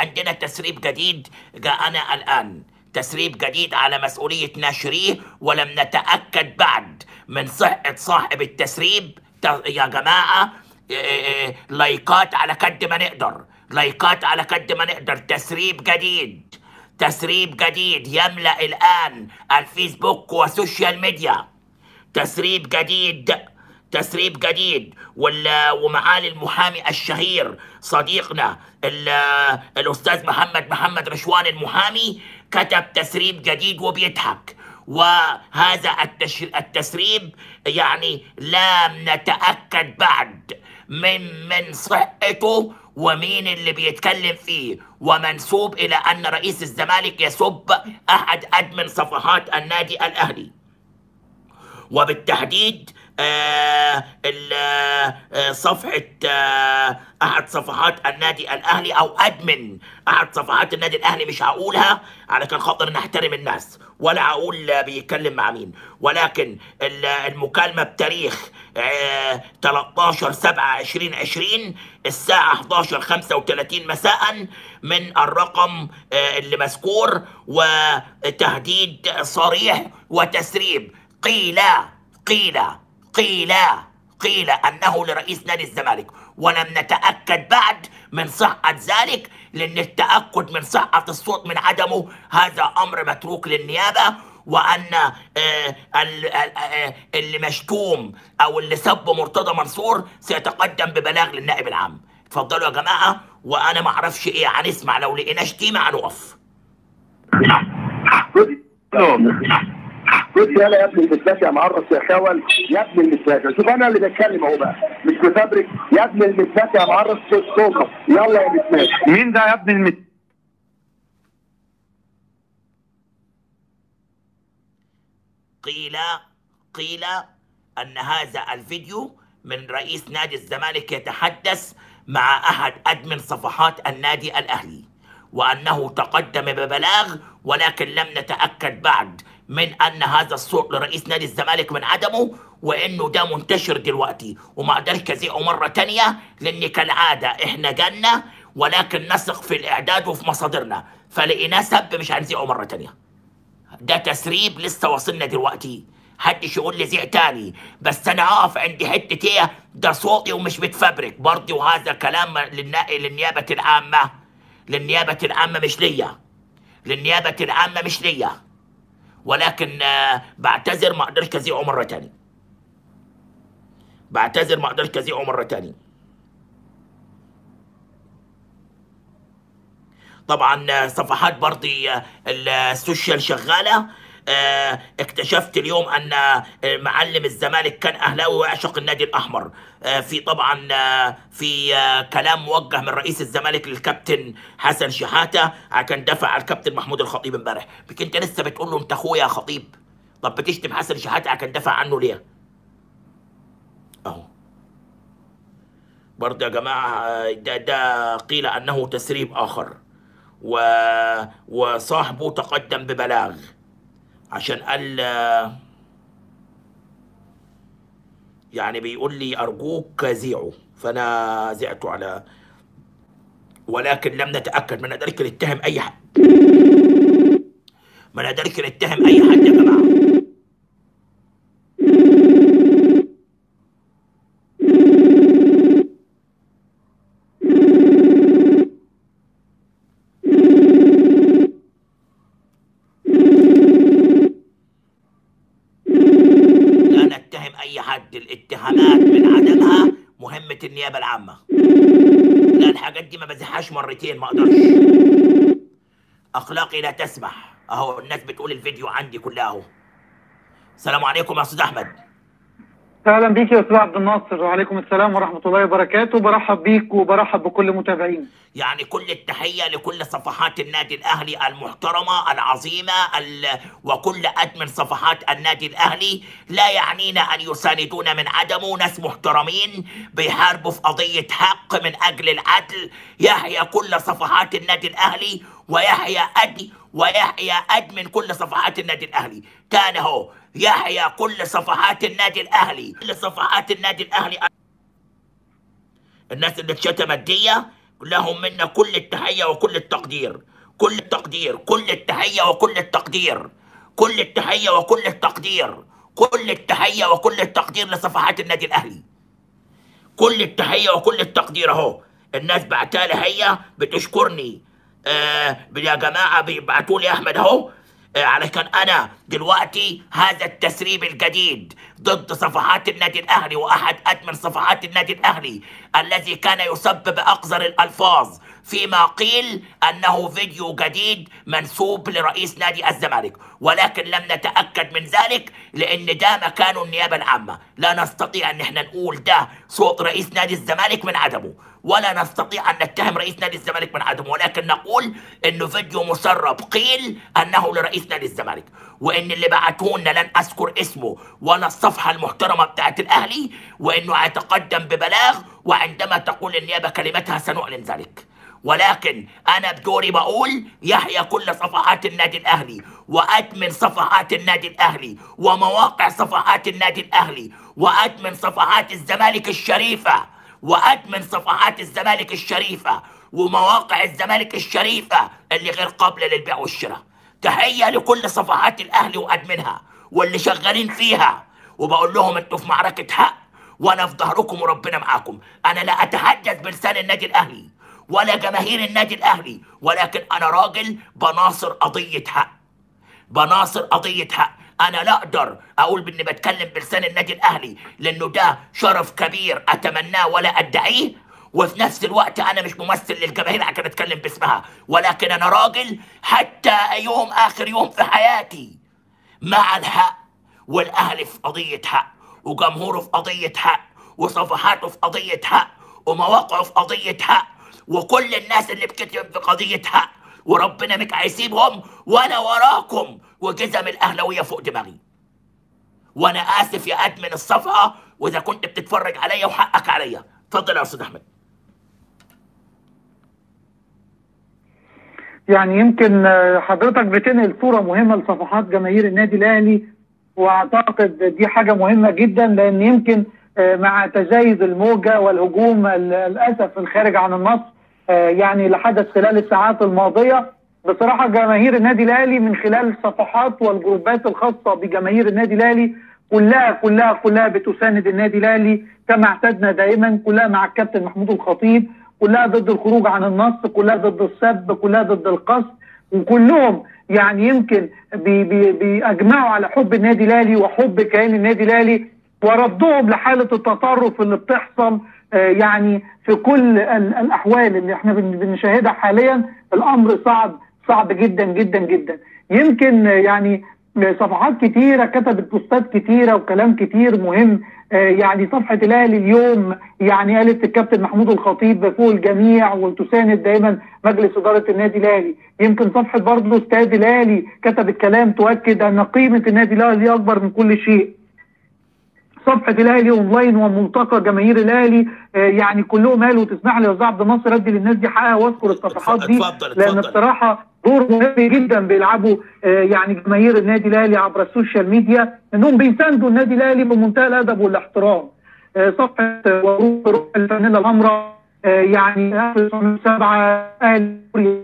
عندنا تسريب جديد جاءنا الآن تسريب جديد على مسؤولية ناشريه ولم نتأكد بعد من صحة صاحب التسريب ت- يا جماعة إيه، لايكات على قد ما نقدر لايكات على قد ما نقدر تسريب جديد تسريب جديد يملأ الآن الفيسبوك والسوشيال ميديا تسريب جديد تسريب جديد وال- ومعالي المحامي الشهير صديقنا ال- الأستاذ محمد محمد رشوان المحامي كتب تسريب جديد وبيضحك وهذا التش... التسريب يعني لم نتأكد بعد من من صحته ومين اللي بيتكلم فيه ومنسوب إلى أن رئيس الزمالك يسب أحد أدمن صفحات النادي الأهلي وبالتحديد آه ال- آه صفحة آه أحد صفحات النادي الأهلي أو أدمن أحد صفحات النادي الأهلي مش هقولها علشان خاطر نحترم الناس ولا هقول آه، بيتكلم مع مين ولكن ال- المكالمة بتاريخ آه 13 7 2020 الساعة 11 35 مساء من الرقم آه اللي مذكور وتهديد صريح وتسريب قيل قيل قيل قيل انه لرئيس نادي الزمالك ولم نتاكد بعد من صحه ذلك لان التاكد من صحه الصوت من عدمه هذا امر متروك للنيابه وان آه، ال- ال- آه، اللي مشتوم او اللي سب مرتضى منصور سيتقدم ببلاغ للنائب العام اتفضلوا يا جماعه وانا ما اعرفش ايه هنسمع لو لقينا شتيمه هنقف بص يلا يا ابني المسلاك يا معرس يا خول يا ابني المسلاك شوف انا اللي بتكلم اهو بقى مش بفبرك يا ابني المسلاك يا معرس صوت صوتك يلا يا مسلاك مين ده يا ابن المت قيل قيل أن هذا الفيديو من رئيس نادي الزمالك يتحدث مع أحد أدمن صفحات النادي الأهلي وأنه تقدم ببلاغ ولكن لم نتأكد بعد من أن هذا الصوت لرئيس نادي الزمالك من عدمه وإنه ده منتشر دلوقتي وما أقدرش أذيعه مرة تانية لأن كالعادة إحنا جنة ولكن نثق في الإعداد وفي مصادرنا فلقيناه سب مش هنذيعه مرة تانية ده تسريب لسه واصلنا دلوقتي حدش يقول لي زيع تاني بس انا اقف عند حته ايه ده صوتي ومش متفبرك برضه وهذا كلام للنا- للنيابه العامه للنيابه العامه مش ليا للنيابه العامه مش ليا ولكن آه، بعتذر ما اقدرش اذيعه مره تاني بعتذر ما اقدرش اذيعه مره تاني طبعا آه، صفحات برضي آه، السوشيال شغاله آه، اكتشفت اليوم ان آه، معلم الزمالك كان اهلاوي ويعشق النادي الاحمر آه، في طبعا آه، في آه، كلام موجه من رئيس الزمالك للكابتن حسن شحاته عشان دفع على الكابتن محمود الخطيب امبارح بك انت لسه بتقول له انت اخويا يا خطيب طب بتشتم حسن شحاته عشان دفع عنه ليه اهو برضه يا جماعه آه، ده, ده قيل انه تسريب اخر و... وصاحبه تقدم ببلاغ عشان قال يعني بيقول لي ارجوك زيعه فانا زعته على ولكن لم نتاكد ما نقدرش نتهم اي حد ما نقدرش نتهم اي حد يا جماعه لا نتهم اي حد الاتهامات من عدمها مهمه النيابه العامه لا الحاجات دي ما بزحهاش مرتين ما اقدرش اخلاقي لا تسمح اهو الناس بتقول الفيديو عندي كلها اهو السلام عليكم يا استاذ احمد اهلا بيك يا استاذ عبد الناصر وعليكم السلام ورحمه الله وبركاته برحب بيك وبرحب بكل متابعين يعني كل التحية لكل صفحات النادي الأهلي المحترمة العظيمة ال... وكل أدمن صفحات النادي الأهلي لا يعنينا أن يساندونا من عدمه ناس محترمين بيحاربوا في قضية حق من أجل العدل يحيى كل صفحات النادي الأهلي ويحيى أد ويحيى أدمن كل صفحات النادي الأهلي كان هو يحيى كل صفحات النادي الأهلي كل صفحات النادي الأهلي الناس اللي اتشتمت دي لهم منا كل التحية وكل التقدير كل التقدير كل التحية وكل التقدير كل التحية وكل التقدير كل التحية وكل التقدير لصفحات النادي الأهلي كل التحية وكل التقدير أهو الناس بعتالي هي بتشكرني آه يا جماعة بيبعتوا لي أحمد أهو آه، علشان انا دلوقتي هذا التسريب الجديد ضد صفحات النادي الاهلي واحد ادمن صفحات النادي الاهلي الذي كان يسبب اقذر الالفاظ فيما قيل انه فيديو جديد منسوب لرئيس نادي الزمالك ولكن لم نتاكد من ذلك لان ده مكان النيابه العامه لا نستطيع ان احنا نقول ده صوت رئيس نادي الزمالك من عدمه ولا نستطيع ان نتهم رئيس نادي الزمالك من عدمه ولكن نقول انه فيديو مسرب قيل انه لرئيس نادي الزمالك وان اللي بعته لنا لن اذكر اسمه ولا الصفحه المحترمه بتاعت الاهلي وانه يتقدم ببلاغ وعندما تقول النيابه كلمتها سنعلن ذلك ولكن انا بدوري بقول يحيى كل صفحات النادي الاهلي وادمن صفحات النادي الاهلي ومواقع صفحات النادي الاهلي وادمن صفحات الزمالك الشريفه وادمن صفحات الزمالك الشريفه ومواقع الزمالك الشريفه اللي غير قابله للبيع والشراء تحيه لكل صفحات الاهلي وادمنها واللي شغالين فيها وبقول لهم انتوا في معركه حق وانا في ظهركم وربنا معاكم انا لا اتحدث بلسان النادي الاهلي ولا جماهير النادي الاهلي ولكن انا راجل بناصر قضيه حق بناصر قضيه حق انا لا اقدر اقول باني بتكلم بلسان النادي الاهلي لانه ده شرف كبير اتمناه ولا ادعيه وفي نفس الوقت انا مش ممثل للجماهير عشان اتكلم باسمها ولكن انا راجل حتى يوم اخر يوم في حياتي مع الحق والاهلي في قضيه حق وجمهوره في قضيه حق وصفحاته في قضيه حق ومواقعه في قضيه حق وكل الناس اللي بتكتب في قضيه حق وربنا مش هيسيبهم وانا وراكم وجزم الاهلاويه فوق دماغي وانا اسف يا ادمن الصفحه واذا كنت بتتفرج عليا وحقك عليا اتفضل يا استاذ احمد يعني يمكن آه، حضرتك بتنقل صورة مهمة لصفحات جماهير النادي الأهلي وأعتقد دي حاجة مهمة جدا لأن يمكن آه، مع تزايد الموجة والهجوم ال- الأسف الخارج عن النص آه، يعني اللي حدث خلال الساعات الماضية بصراحة جماهير النادي الأهلي من خلال الصفحات والجروبات الخاصة بجماهير النادي الأهلي كلها كلها كلها بتساند النادي الأهلي كما اعتدنا دائما كلها مع الكابتن محمود الخطيب كلها ضد الخروج عن النص كلها ضد السب كلها ضد القصد وكلهم يعني يمكن بي بي بيجمعوا على حب النادي الاهلي وحب كيان النادي الاهلي وردهم لحاله التطرف اللي بتحصل آه، يعني في كل ال- الاحوال اللي احنا بن- بنشاهدها حاليا الامر صعب صعب جدا جدا جدا يمكن آه، يعني صفحات كتيرة كتبت بوستات كتيرة وكلام كتير مهم آه، يعني صفحة الأهلي اليوم يعني قالت الكابتن محمود الخطيب فوق الجميع وتساند دايما مجلس إدارة النادي الأهلي يمكن صفحة برضه استاد الأهلي كتبت كلام تؤكد أن قيمة النادي الأهلي أكبر من كل شيء صفحة الأهلي أونلاين وملتقى جماهير الأهلي آه، يعني كلهم قالوا تسمح لي يا أستاذ عبد الناصر أدي للناس دي حقها وأذكر الصفحات دي اتفضل لان اتفضل بصراحه دور مهم جدا بيلعبوا آه، يعني جماهير النادي الاهلي عبر السوشيال ميديا انهم بيساندوا النادي الاهلي بمنتهى الادب والاحترام آه، صفحه آه، وروح روح الفانيلا الحمراء آه، يعني 1907 اهلي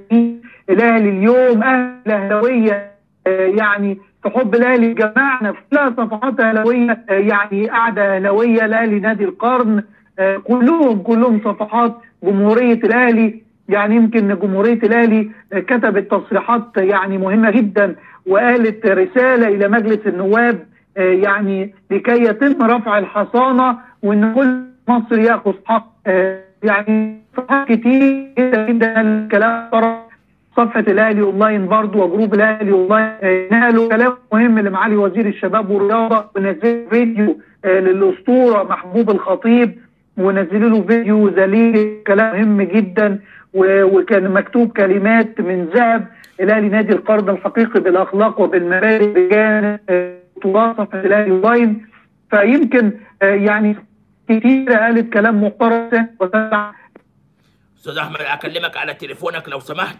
الاهلي اليوم اهل الاهلاويه آه، يعني في حب الاهلي جمعنا كلها صفحات اهلاويه آه، يعني قاعده اهلاويه الاهلي نادي القرن آه، كلهم كلهم صفحات جمهوريه الاهلي يعني يمكن جمهوريه الاهلي آه، كتبت تصريحات يعني مهمه جدا وقالت رساله الى مجلس النواب آه، يعني لكي يتم رفع الحصانه وان كل مصر ياخذ حق آه، يعني صفحات كتير جدا جدا الكلام طرح صفحة الأهلي أونلاين برضو وجروب الأهلي أونلاين آه، نقلوا كلام مهم لمعالي وزير الشباب والرياضة ونزلوا فيديو آه، للأسطورة محبوب الخطيب ونزلوا له فيديو ذليل كلام مهم جدا و- وكان مكتوب كلمات من ذهب الأهلي نادي القرن الحقيقي بالأخلاق وبالمبادئ بجانب آه، بطولات صفحة الأهلي أونلاين فيمكن آه، يعني كتير قالت كلام محترم وسمع استاذ احمد اكلمك على تليفونك لو سمحت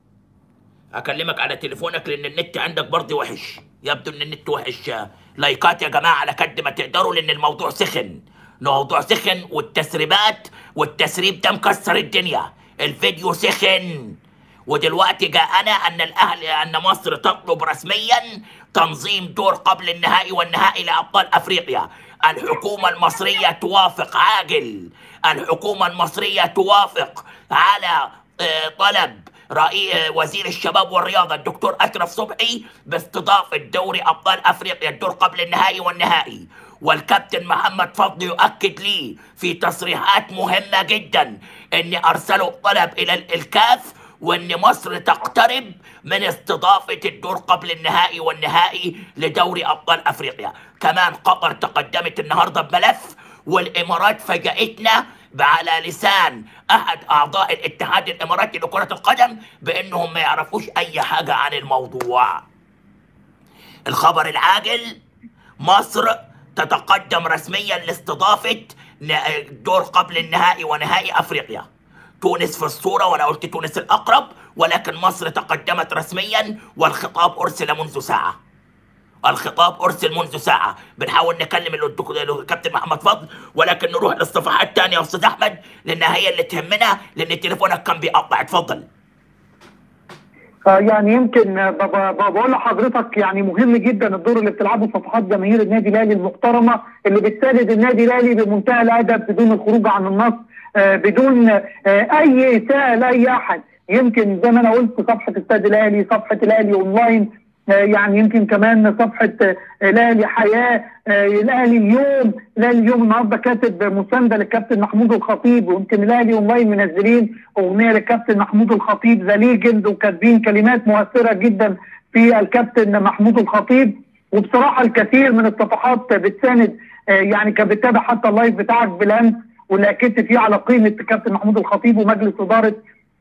اكلمك على تليفونك لان النت عندك برضه وحش يبدو ان النت وحش لايكات يا جماعه على قد ما تقدروا لان الموضوع سخن الموضوع سخن والتسريبات والتسريب ده مكسر الدنيا الفيديو سخن ودلوقتي جاءنا ان الاهلي ان مصر تطلب رسميا تنظيم دور قبل النهائي والنهائي لابطال افريقيا الحكومه المصريه توافق عاجل الحكومه المصريه توافق على آه، طلب رئيس وزير الشباب والرياضه الدكتور اشرف صبحي باستضافه دوري ابطال افريقيا الدور قبل النهائي والنهائي والكابتن محمد فضل يؤكد لي في تصريحات مهمه جدا ان ارسلوا طلب الى ال- الكاف وان مصر تقترب من استضافه الدور قبل النهائي والنهائي لدوري ابطال افريقيا كمان قطر تقدمت النهارده بملف والامارات فاجأتنا على لسان احد اعضاء الاتحاد الاماراتي لكره القدم بانهم ما يعرفوش اي حاجه عن الموضوع الخبر العاجل مصر تتقدم رسميا لاستضافه ن- دور قبل النهائي ونهائي افريقيا تونس في الصوره وانا قلت تونس الاقرب ولكن مصر تقدمت رسميا والخطاب ارسل منذ ساعه الخطاب ارسل منذ ساعه بنحاول نكلم الدك- الكابتن محمد فضل ولكن نروح للصفحات الثانيه يا استاذ احمد لانها هي اللي تهمنا لان تليفونك كان بيقطع اتفضل آه، يعني يمكن آه، ب- ب- ب- بقول لحضرتك يعني مهم جدا الدور اللي بتلعبه صفحات جماهير النادي الاهلي المحترمه اللي بتساند النادي الاهلي بمنتهى الادب بدون الخروج عن النص آه، بدون آه، اي اساءه لاي احد يمكن زي ما انا قلت صفحه استاد الاهلي صفحه الاهلي اونلاين آه، يعني يمكن كمان صفحه آه، الاهلي حياه آه، الاهلي اليوم الاهلي اليوم النهارده كاتب مسانده للكابتن محمود الخطيب ويمكن الاهلي اونلاين منزلين اغنيه للكابتن محمود الخطيب ذا ليجند وكاتبين كلمات مؤثره جدا في الكابتن محمود الخطيب وبصراحه الكثير من الصفحات بتساند آه، يعني كانت بتتابع حتى اللايف بتاعك بالامس واللي اكدت فيه على قيمه كابتن محمود الخطيب ومجلس اداره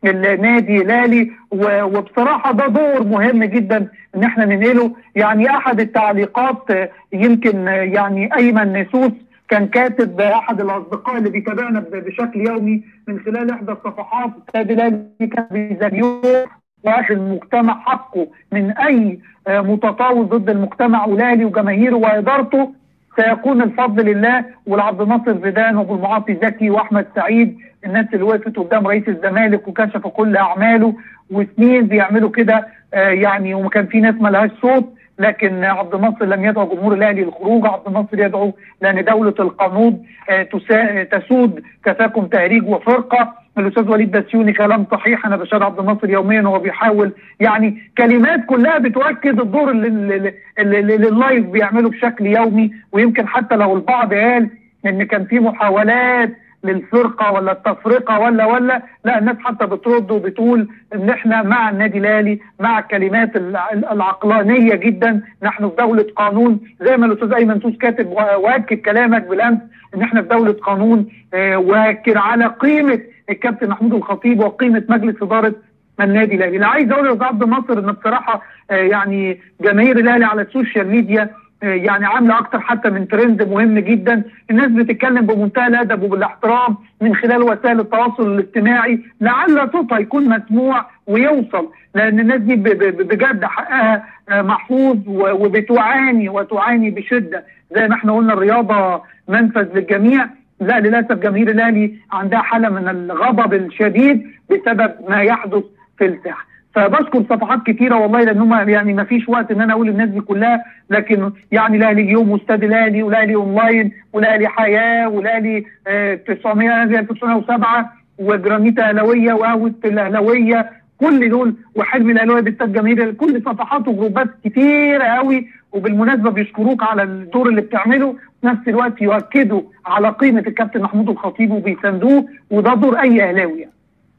النادي الاهلي و- وبصراحه ده دور مهم جدا ان احنا ننقله يعني احد التعليقات آه، يمكن آه، يعني ايمن نسوس كان كاتب آه، احد الاصدقاء اللي بيتابعنا ب- بشكل يومي من خلال احدى الصفحات النادي الاهلي كان بيزيوه واخد المجتمع حقه من اي آه، متطاول ضد المجتمع والاهلي وجماهيره وادارته سيكون الفضل لله والعبد الناصر زيدان وابو المعاطي زكي واحمد سعيد الناس اللي وقفت قدام رئيس الزمالك وكشفوا كل اعماله وسنين بيعملوا كده آه، يعني وكان في ناس ملهاش صوت لكن عبد الناصر لم يدعو جمهور الاهلي للخروج عبد الناصر يدعو لان دوله القانون آه، تسا- تسود كفاكم تهريج وفرقه الاستاذ وليد بسيوني كلام صحيح انا بشهد عبد الناصر يوميا وهو بيحاول يعني كلمات كلها بتؤكد الدور اللي, اللي, اللي, اللي اللايف بيعمله بشكل يومي ويمكن حتى لو البعض قال ان كان في محاولات للفرقه ولا التفرقه ولا ولا لا الناس حتى بترد وبتقول ان احنا مع النادي الاهلي مع الكلمات الع- العقلانيه جدا نحن في دوله قانون زي ما الاستاذ ايمن توس كاتب و- واكد كلامك بالامس ان احنا في دوله قانون آه، واكد على قيمه الكابتن محمود الخطيب وقيمه مجلس اداره النادي الاهلي اللي عايز اقول لاستاذ عبد الناصر ان بصراحه آه، يعني جماهير الاهلي على السوشيال ميديا آه، يعني عامله اكتر حتى من ترند مهم جدا الناس بتتكلم بمنتهى الادب وبالاحترام من خلال وسائل التواصل الاجتماعي لعل صوتها يكون مسموع ويوصل لان الناس دي ب- ب- بجد حقها آه، محفوظ و- وبتعاني وتعاني بشده زي ما احنا قلنا الرياضه منفذ للجميع لا للاسف جماهير الاهلي عندها حاله من الغضب الشديد بسبب ما يحدث في الساحه فبشكر صفحات كتيره والله لان هم يعني ما فيش وقت ان انا اقول الناس دي كلها لكن يعني الاهلي اليوم واستاد الاهلي والاهلي اونلاين والاهلي حياه والاهلي آه، 900 1907 وجرانيت اهلاويه وقهوه الاهلاويه كل دول وحلم الاهلاويه باستاد جماهير كل صفحات وجروبات كتيره قوي وبالمناسبه بيشكروك على الدور اللي بتعمله في نفس الوقت يؤكدوا على قيمه الكابتن محمود الخطيب وبيساندوه وده دور اي اهلاوي يعني.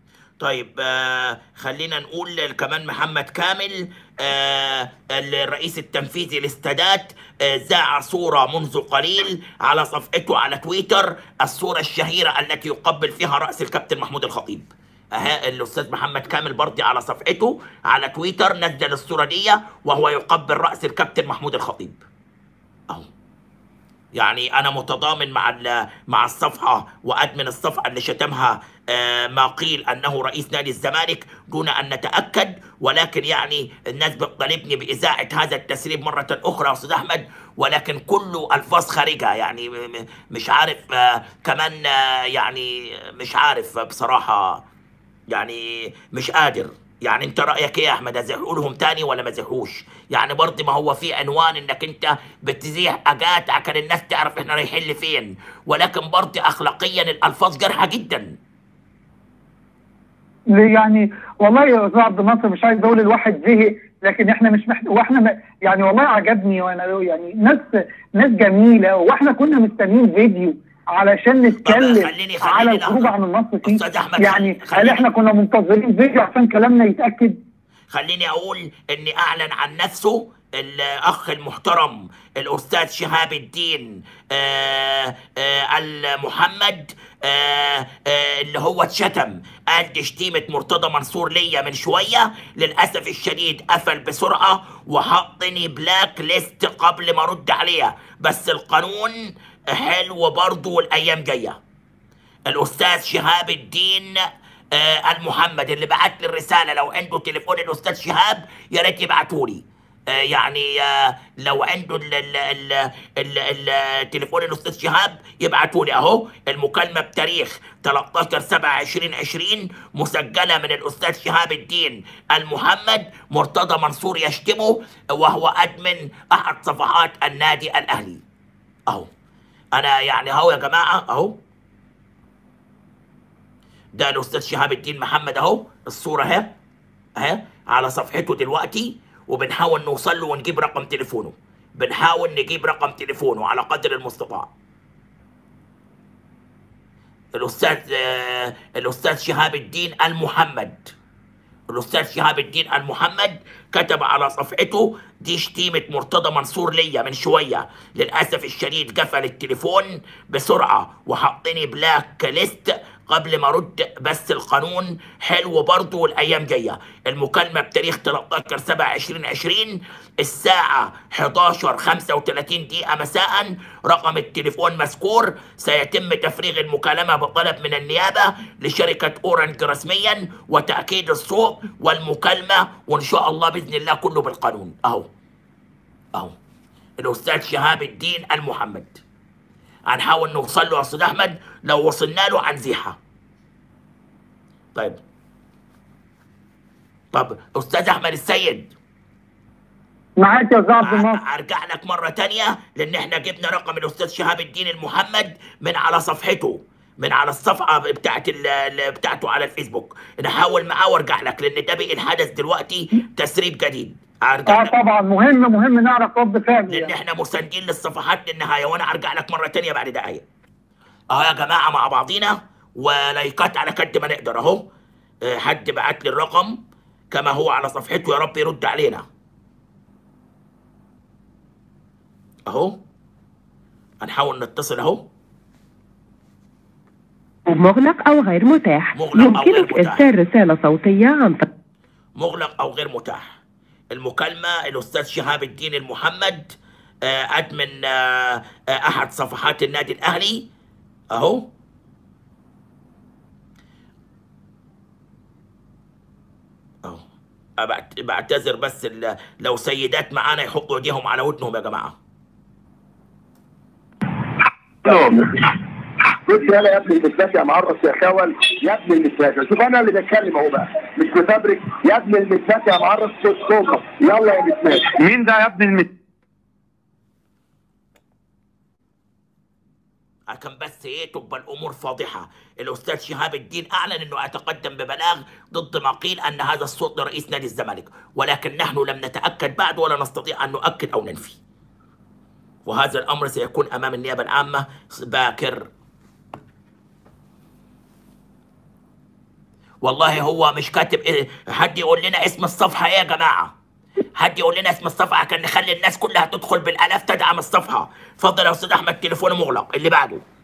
طيب آه خلينا نقول كمان محمد كامل آه الرئيس التنفيذي للسادات آه ذاع صورة منذ قليل على صفحته على تويتر الصورة الشهيرة التي يقبل فيها رأس الكابتن محمود الخطيب أها الأستاذ محمد كامل برضي على صفحته على تويتر نزل الصورة دي وهو يقبل رأس الكابتن محمود الخطيب أهو يعني انا متضامن مع ال- مع الصفحه وادمن الصفحه اللي شتمها آه، ما قيل انه رئيس نادي الزمالك دون ان نتاكد ولكن يعني الناس بتطالبني باذاعه هذا التسريب مره اخرى يا استاذ احمد ولكن كله الفاظ خارجه يعني م- م- مش عارف آه، كمان آه، يعني مش عارف بصراحه يعني مش قادر يعني انت رايك ايه يا احمد ازيحوا لهم تاني ولا ما ازيحوش يعني برضه ما هو في عنوان انك انت بتزيح حاجات عشان الناس تعرف احنا رايحين لفين ولكن برضه اخلاقيا الالفاظ جارحه جدا يعني والله يا استاذ عبد الناصر مش عايز اقول الواحد زهق لكن احنا مش محتاج واحنا م... يعني والله عجبني وانا يعني ناس ناس جميله واحنا كنا مستنيين فيديو علشان نتكلم خليني- خليني على لحظة. الخروج عن النص فيه أستاذ أحمد، يعني خليني- هل احنا كنا منتظرين فيديو عشان كلامنا يتاكد خليني اقول اني اعلن عن نفسه الاخ المحترم الاستاذ شهاب الدين آه آه المحمد آه آه اللي هو اتشتم قال دي شتيمه مرتضى منصور ليا من شويه للاسف الشديد قفل بسرعه وحطني بلاك ليست قبل ما ارد عليها بس القانون حلو برضه والايام جايه الاستاذ شهاب الدين آه المحمد اللي بعت لي الرساله لو عنده تليفون الاستاذ شهاب يا ريت يبعتوا لي آه يعني آه لو عنده ال ال ال ال ال تليفون الاستاذ شهاب يبعتوا لي اهو المكالمه بتاريخ 13 7 2020 مسجله من الاستاذ شهاب الدين المحمد مرتضى منصور يشتمه وهو ادمن احد صفحات النادي الاهلي اهو انا يعني اهو يا جماعه اهو ده الاستاذ شهاب الدين محمد اهو الصوره اهي اهي على صفحته دلوقتي وبنحاول نوصل له ونجيب رقم تليفونه بنحاول نجيب رقم تليفونه على قدر المستطاع الاستاذ آه الاستاذ شهاب الدين المحمد الاستاذ شهاب الدين المحمد كتب على صفحته دي شتيمة مرتضى منصور ليا من شوية للأسف الشديد قفل التليفون بسرعة وحطني بلاك ليست قبل ما ارد بس القانون حلو برضه والايام جايه المكالمه بتاريخ 13 7 2020 الساعه 11 35 دقيقه مساء رقم التليفون مذكور سيتم تفريغ المكالمه بطلب من النيابه لشركه اورنج رسميا وتاكيد الصوت والمكالمه وان شاء الله باذن الله كله بالقانون اهو اهو الاستاذ شهاب الدين المحمد هنحاول نوصل له يا استاذ احمد لو وصلنا له هنزيحها طيب طب استاذ احمد السيد معاك يا استاذ عبد الناصر ه- هرجع لك مره تانية لان احنا جبنا رقم الاستاذ شهاب الدين المحمد من على صفحته من على الصفحه بتاعت ال- ال- بتاعته على الفيسبوك نحاول معاه وارجع لك لان ده بقي الحدث دلوقتي تسريب جديد هرجع اه لك طبعا مهم مهم نعرف رد فعل لان يعني. احنا مساندين للصفحات للنهايه وانا هرجع لك مره تانية بعد دقايق اهو يا جماعه مع بعضينا ولايكات على قد ما نقدر اهو اه، حد بعت لي الرقم كما هو على صفحته يا رب يرد علينا اهو هنحاول نتصل اهو مغلق أو غير متاح مغلق أو غير يمكنك متاح. إرسال رسالة صوتية عن طريق مغلق او غير متاح المكالمه الاستاذ شهاب الدين المحمد آه، ادمن آه، آه، احد صفحات النادي الاهلي اهو اهو أبعت- بعتذر بس ال- لو سيدات معانا يحطوا ايديهم على ودنهم يا جماعه بص يلا يا ابني المستشفى يا معرس يا خول يا ابني المستشفى شوف انا اللي بتكلم اهو بقى مش بفبرك يا ابني المستشفى يا معرس صوت صوتك يلا يا مستشفى مين ده يا ابن المت عشان بس ايه تبقى الامور فاضحه الاستاذ شهاب الدين اعلن انه يتقدم ببلاغ ضد ما قيل ان هذا الصوت لرئيس نادي الزمالك ولكن نحن لم نتاكد بعد ولا نستطيع ان نؤكد او ننفي وهذا الامر سيكون امام النيابه العامه باكر والله هو مش كاتب إيه حد يقول لنا اسم الصفحه ايه يا جماعه حد يقول لنا اسم الصفحه عشان نخلي الناس كلها تدخل بالالاف تدعم الصفحه اتفضل يا استاذ احمد تليفونه مغلق اللي بعده